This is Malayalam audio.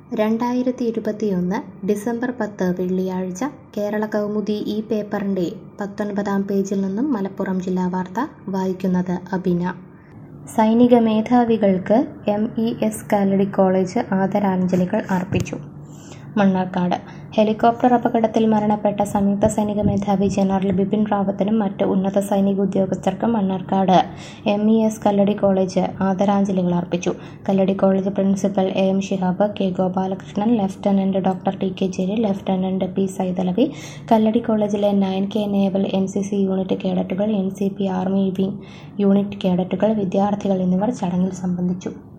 രണ്ടായിരത്തി ഇരുപത്തിയൊന്ന് ഡിസംബർ പത്ത് വെള്ളിയാഴ്ച കേരള കൗമുദി ഈ പേപ്പറിൻ്റെ പത്തൊൻപതാം പേജിൽ നിന്നും മലപ്പുറം ജില്ലാ വാർത്ത വായിക്കുന്നത് അബിന സൈനിക മേധാവികൾക്ക് M E S Kalladi college ആദരാഞ്ജലികൾ അർപ്പിച്ചു മണ്ണാർക്കാട് ഹെലികോപ്റ്റർ അപകടത്തിൽ മരണപ്പെട്ട സംയുക്ത സൈനിക മേധാവി ജനറൽ ബിപിൻ റാവത്തിനും മറ്റ് ഉന്നത സൈനിക ഉദ്യോഗസ്ഥർക്കും Mannarkkad M E S Kalladi college ആദരാഞ്ജലികൾ അർപ്പിച്ചു Kalladi college principal A M Shihab K Gopalakrishnan lieutenant doctor T K Jerry lieutenant P Saithalavi Kalladi കോളേജിലെ nine K naval N C C unit കേഡറ്റുകൾ N C P army wing unit കേഡറ്റുകൾ വിദ്യാർത്ഥികൾ എന്നിവർ ചടങ്ങിൽ സംബന്ധിച്ചു